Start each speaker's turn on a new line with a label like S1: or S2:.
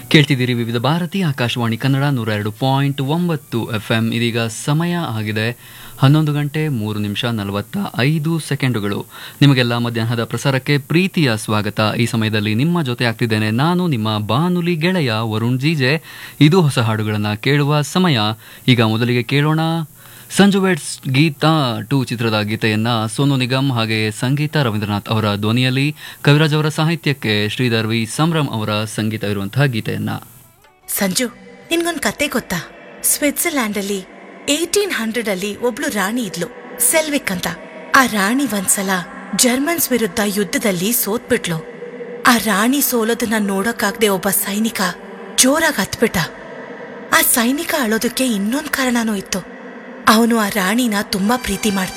S1: ಕೇಳ್ತಿದ್ದೀರಿ ವಿವಿಧ ಭಾರತಿ ಆಕಾಶವಾಣಿ ಕನ್ನಡ ನೂರ ಎರಡು ಪಾಯಿಂಟ್ ಒಂಬತ್ತು ಎಫ್ ಎಂ ಇದೀಗ ಸಮಯ ಆಗಿದೆ ಹನ್ನೊಂದು ಗಂಟೆ ಮೂರು ನಿಮಿಷ ನಲವತ್ತ ಐದು ಸೆಕೆಂಡುಗಳು ನಿಮಗೆಲ್ಲ ಮಧ್ಯಾಹ್ನದ ಪ್ರಸಾರಕ್ಕೆ ಪ್ರೀತಿಯ ಸ್ವಾಗತ ಈ ಸಮಯದಲ್ಲಿ ನಿಮ್ಮ ಜೊತೆ ಆಗ್ತಿದ್ದೇನೆ ನಾನು ನಿಮ್ಮ ಬಾನುಲಿ ಗೆಳೆಯ ವರುಣ್ ಜೀಜೆ ಇದು ಹೊಸ ಹಾಡುಗಳನ್ನು ಕೇಳುವ ಸಮಯ ಈಗ ಮೊದಲಿಗೆ ಕೇಳೋಣ ಸಂಜು ವೆಟ್ಸ್ ಗೀತಾ ಟು ಚಿತ್ರದ ಗೀತೆಯನ್ನ ಸೋನು ನಿಗಮ್ ಹಾಗೆ ಸಂಗೀತ ರವೀಂದ್ರನಾಥ್ ಅವರ ಧ್ವನಿಯಲ್ಲಿ ಕವಿರಾಜ್ ಅವರ ಸಾಹಿತ್ಯಕ್ಕೆ ಶ್ರೀಧರ್ ವಿ ಸಂಭ್ರಮ್ ಅವರ ಸಂಗೀತ ಇರುವಂತಹ ಗೀತೆಯನ್ನ
S2: ಸಂಜು ನಿನ್ಗೊಂದ್ ಕತೆ ಗೊತ್ತಾ ಸ್ವಿಟ್ಜರ್ಲ್ಯಾಂಡ್ ಅಲ್ಲಿ ಏಟೀನ್ ಹಂಡ್ರೆಡ್ ಅಲ್ಲಿ ಒಬ್ಳು ರಾಣಿ ಇದ್ಲು ಸೆಲ್ವಿಕ್ ಅಂತ ಆ ರಾಣಿ ಒಂದ್ಸಲ ಜರ್ಮನ್ಸ್ ವಿರುದ್ಧ ಯುದ್ಧದಲ್ಲಿ ಸೋತ್ಬಿಟ್ಲು ಆ ರಾಣಿ ಸೋಲೋದನ್ನ ನೋಡೋಕಾಗ್ದೆ ಒಬ್ಬ ಸೈನಿಕ ಜೋರಾಗಿ ಹತ್ಬಿಟ್ಟ ಆ ಸೈನಿಕ ಅಳೋದಕ್ಕೆ ಇನ್ನೊಂದ್ ಕಾರಣನೂ ಇತ್ತು ಅವನು ಆ ರಾಣಿನ ತುಂಬಾ ಪ್ರೀತಿ ಮಾಡ್ತಾ